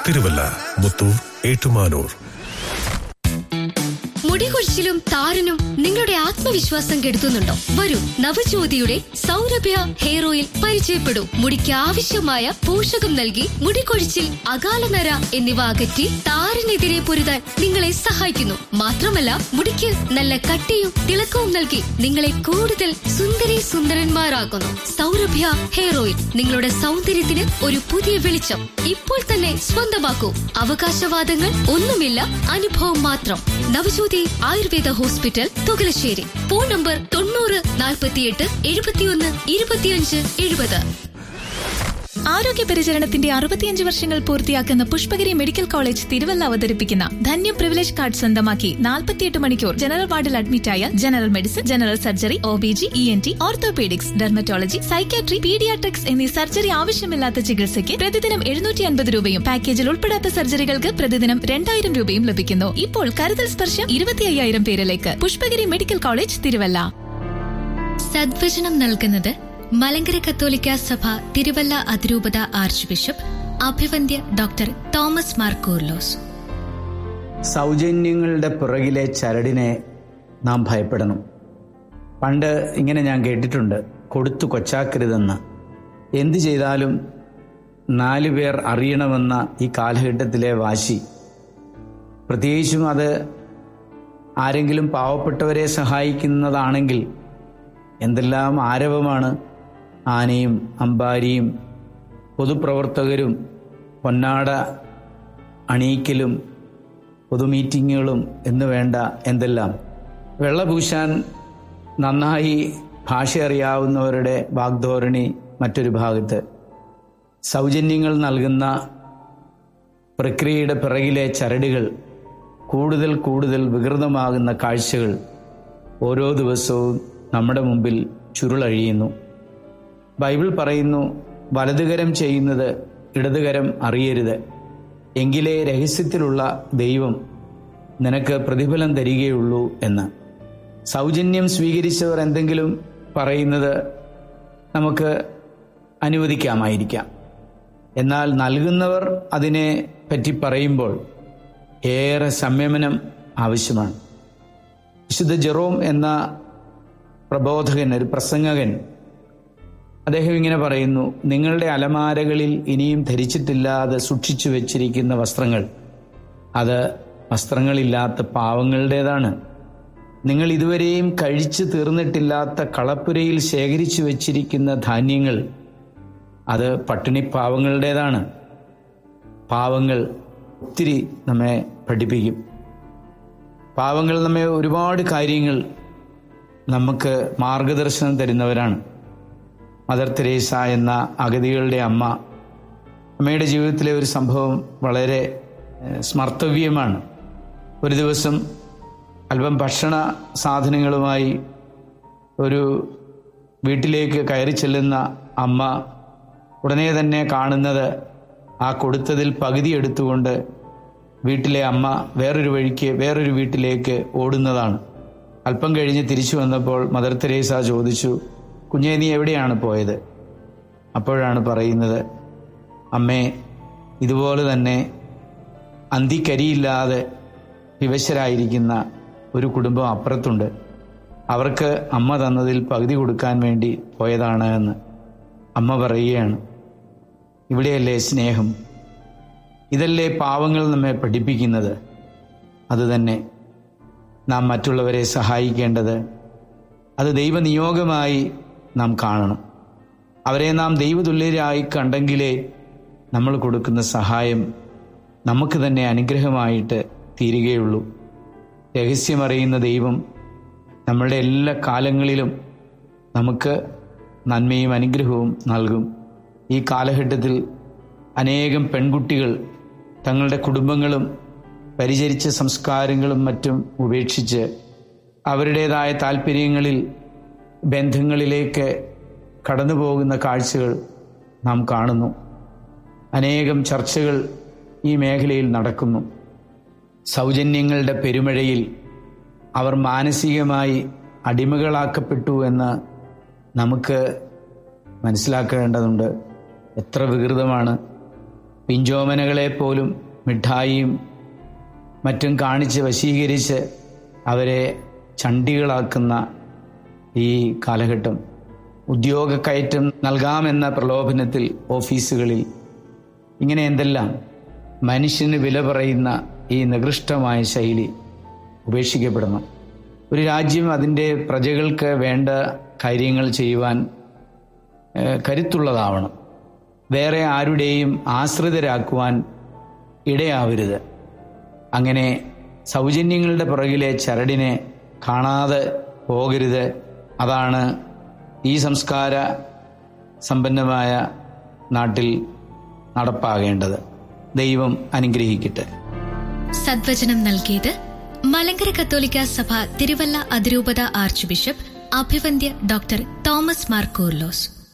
തിരുവല്ല മുത്തൂർ ഏറ്റുമാനൂർ മുടികൊഴിച്ചിലും താരനും നിങ്ങളുടെ ആത്മവിശ്വാസം കെടുത്തുന്നുണ്ടോ വരൂ നവജ്യോതിയുടെ സൗരഭ്യ ഹെയർ ഓയിൽ പരിചയപ്പെടൂ മുടിക്ക് ആവശ്യമായ പോഷകം നൽകി മുടികൊഴിച്ചിൽ അകാലനര എന്നിവ അകറ്റി താരനെതിരെ പൊരുതാൻ നിങ്ങളെ സഹായിക്കുന്നു മാത്രമല്ല മുടിക്ക് നല്ല കട്ടിയും തിളക്കവും നൽകി നിങ്ങളെ കൂടുതൽ സുന്ദരി സുന്ദരന്മാരാക്കുന്നു സൗരഭ്യ ഹെയർ ഓയിൽ നിങ്ങളുടെ സൗന്ദര്യത്തിന് ഒരു പുതിയ വെളിച്ചം ഇപ്പോൾ തന്നെ സ്വന്തമാക്കൂ അവകാശവാദങ്ങൾ ഒന്നുമില്ല അനുഭവം മാത്രം Navajyothi Ayurveda hospital Thukalassery phone number തൊണ്ണൂറ് നാൽപ്പത്തിയെട്ട് എഴുപത്തിയൊന്ന് ഇരുപത്തിയഞ്ച് എഴുപത് ആരോഗ്യ പരിചരണത്തിന്റെ അറുപത്തിയഞ്ച് വർഷങ്ങൾ പൂർത്തിയാക്കുന്ന പുഷ്പഗിരി മെഡിക്കൽ കോളേജ് തിരുവല്ല അവതരിപ്പിക്കുന്ന ധന്യ പ്രിവിലേജ് കാർഡ് സ്വന്തമാക്കി നാൽപ്പത്തിയെട്ട് മണിക്കൂർ ജനറൽ വാർഡിൽ അഡ്മിറ്റായ general medicine general surgery O B G E N T orthopaedics dermatology psychiatry paediatrics എന്നീ സർജറി ആവശ്യമില്ലാത്ത ചികിത്സയ്ക്ക് പ്രതിദിനം എഴുന്നൂറ്റി അൻപത് രൂപയും പാക്കേജിൽ ഉൾപ്പെടാത്ത സർജറികൾക്ക് പ്രതിദിനം രണ്ടായിരം രൂപയും ലഭിക്കുന്നു ഇപ്പോൾ കരുതൽ സ്പർശം ഇരുപത്തി അയ്യായിരം പേരിലേക്ക് പുഷ്പഗിരി മെഡിക്കൽ കോളേജ് തിരുവല്ല സദ്വചനം നൽകുന്നത് മലങ്കര കത്തോലിക്ക സഭ തിരുവല്ല അതിരൂപത ആർച്ച് ബിഷപ്പ് അഭിവന്ദ്യ ഡോക്ടർ തോമസ് മാർ കൂർലോസ് സൗജന്യങ്ങളുടെ പിറകിലെ ചരടിനെ നാം ഭയപ്പെടണം പണ്ട് ഇങ്ങനെ ഞാൻ കേട്ടിട്ടുണ്ട് കൊടുത്തു കൊച്ചാക്കരുതെന്ന് എന്തു ചെയ്താലും നാലു പേർ അറിയണമെന്ന ഈ കാലഘട്ടത്തിലെ വാശി പ്രത്യേകിച്ചും അത് ആരെങ്കിലും പാവപ്പെട്ടവരെ സഹായിക്കുന്നതാണെങ്കിൽ എന്തെല്ലാം ആരവമാണ് ആനയും അമ്പാരിയും പൊതുപ്രവർത്തകരും പൊന്നാട അണിയിക്കലും പൊതുമീറ്റിങ്ങുകളും എന്ന് വേണ്ട എന്തെല്ലാം വെള്ളപൂശാൻ നന്നായി ഭാഷ അറിയാവുന്നവരുടെ വാഗ്ധോരണി മറ്റൊരു ഭാഗത്ത് സൗജന്യങ്ങൾ നൽകുന്ന പ്രക്രിയയുടെ പിറകിലെ ചരടുകൾ കൂടുതൽ കൂടുതൽ വികൃതമാകുന്ന കാഴ്ചകൾ ഓരോ ദിവസവും നമ്മുടെ മുമ്പിൽ ചുരുളഴിയുന്നു ബൈബിൾ പറയുന്നു വലതുകരം ചെയ്യുന്നത് ഇടതുകരം അറിയരുത് എങ്കിലേ രഹസ്യത്തിലുള്ള ദൈവം നിനക്ക് പ്രതിഫലം തരികയുള്ളൂ എന്ന് സൗജന്യം സ്വീകരിച്ചവർ എന്തെങ്കിലും പറയുന്നത് നമുക്ക് അനുവദിക്കാമായിരിക്കാം എന്നാൽ നൽകുന്നവർ അതിനെ പറ്റി പറയുമ്പോൾ ഏറെ സംയമനം ആവശ്യമാണ് വിശുദ്ധ ജെറോം എന്ന പ്രബോധകൻ ഒരു പ്രസംഗകൻ അദ്ദേഹം ഇങ്ങനെ പറയുന്നു നിങ്ങളുടെ അലമാരകളിൽ ഇനിയും ധരിച്ചിട്ടില്ലാതെ സൂക്ഷിച്ചു വെച്ചിരിക്കുന്ന വസ്ത്രങ്ങൾ അത് വസ്ത്രങ്ങളില്ലാത്ത പാവങ്ങളുടേതാണ് നിങ്ങൾ ഇതുവരെയും കഴിച്ചു തീർന്നിട്ടില്ലാത്ത കളപ്പുരയിൽ ശേഖരിച്ചു വെച്ചിരിക്കുന്ന ധാന്യങ്ങൾ അത് പട്ടിണി പാവങ്ങളുടേതാണ് പാവങ്ങൾ ഒത്തിരി നമ്മെ പഠിപ്പിക്കും പാവങ്ങൾ നമ്മെ ഒരുപാട് കാര്യങ്ങൾ നമുക്ക് മാർഗദർശനം തരുന്നവരാണ് മദർ തെരേസ എന്ന അഗതികളുടെ അമ്മ അമ്മയുടെ ജീവിതത്തിലെ ഒരു സംഭവം വളരെ ഏഹ്, സ്മർത്തവ്യമാണ് ഒരു ദിവസം അല്പം ഭക്ഷണ സാധനങ്ങളുമായി ഒരു വീട്ടിലേക്ക് കയറി ചെല്ലുന്ന അമ്മ ഉടനെ തന്നെ കാണുന്നത് ആ കൊടുത്തതിൽ പകുതി എടുത്തുകൊണ്ട് വീട്ടിലെ അമ്മ വേറൊരു വഴിക്ക് വേറൊരു വീട്ടിലേക്ക് ഓടുന്നതാണ് അല്പം കഴിഞ്ഞ് തിരിച്ചു വന്നപ്പോൾ മദർ തെരേസ ചോദിച്ചു കുഞ്ഞെ നീ എവിടെയാണ് പോയത് അപ്പോഴാണ് പറയുന്നത് അമ്മേ ഇതുപോലെ തന്നെ അന്തിക്കരിയില്ലാതെ വിവശരായിരിക്കുന്ന ഒരു കുടുംബം അപ്പുറത്തുണ്ട് അവർക്ക് അമ്മ തന്നതിൽ പകുതി കൊടുക്കാൻ വേണ്ടി പോയതാണ് എന്ന് അമ്മ പറയുകയാണ് ഇവിടെയല്ലേ സ്നേഹം ഇതല്ലേ പാവങ്ങൾ നമ്മെ പഠിപ്പിക്കുന്നത് അതുതന്നെ നാം മറ്റുള്ളവരെ സഹായിക്കേണ്ടത് അത് ദൈവനിയോഗമായി നാം കാണണം അവരെ നാം ദൈവതുല്യരായി കണ്ടെങ്കിലേ നമ്മൾ കൊടുക്കുന്ന സഹായം നമുക്ക് തന്നെ അനുഗ്രഹമായിട്ട് തീരുകയുള്ളൂ രഹസ്യമറിയുന്ന ദൈവം നമ്മളുടെ എല്ലാ കാലങ്ങളിലും നമുക്ക് നന്മയും അനുഗ്രഹവും നൽകും ഈ കാലഘട്ടത്തിൽ അനേകം പെൺകുട്ടികൾ തങ്ങളുടെ കുടുംബങ്ങളും പരിചരിച്ച സംസ്കാരങ്ങളും മറ്റും ഉപേക്ഷിച്ച് അവരുടേതായ താല്പര്യങ്ങളിൽ ബന്ധങ്ങളിലേക്ക് കടന്നു പോകുന്ന കാഴ്ചകൾ നാം കാണുന്നു അനേകം ചർച്ചകൾ ഈ മേഖലയിൽ നടക്കുന്നു സൗജന്യങ്ങളുടെ പെരുമഴയിൽ അവർ മാനസികമായി അടിമകളാക്കപ്പെട്ടു എന്ന് നമുക്ക് മനസ്സിലാക്കേണ്ടതുണ്ട് എത്ര വികൃതമാണ് പിഞ്ചോമനകളെ പോലും മിഠായിയും മറ്റും കാണിച്ച് വശീകരിച്ച് അവരെ ചണ്ടികളാക്കുന്ന ഈ കാലഘട്ടം ഉദ്യോഗക്കയറ്റം നൽകാമെന്ന പ്രലോഭനത്തിൽ ഓഫീസുകളിൽ ഇങ്ങനെ എന്തെല്ലാം മനുഷ്യന് വില പറയുന്ന ഈ നികൃഷ്ടമായ ശൈലി ഉപേക്ഷിക്കപ്പെടണം ഒരു രാജ്യം അതിൻ്റെ പ്രജകൾക്ക് വേണ്ട കാര്യങ്ങൾ ചെയ്യുവാൻ ഏഹ്, കരുത്തുള്ളതാവണം വേറെ ആരുടെയും ആശ്രിതരാക്കുവാൻ ഇടയാവരുത് അങ്ങനെ സൗജന്യങ്ങളുടെ പുറകിലെ ചരടിനെ കാണാതെ പോകരുത് അതാണ് ഈ സംസ്കാര സമ്പന്നമായ നാട്ടിൽ നടപ്പാകേണ്ടത് ദൈവം അനുഗ്രഹിക്കട്ടെ സദ്വചനം നൽകിയത് മലങ്കര കത്തോലിക്ക സഭ തിരുവല്ല അതിരൂപത ആർച്ച് ബിഷപ്പ് അഭിവന്ദ്യ ഡോക്ടർ തോമസ് മാർ കൂർലോസ്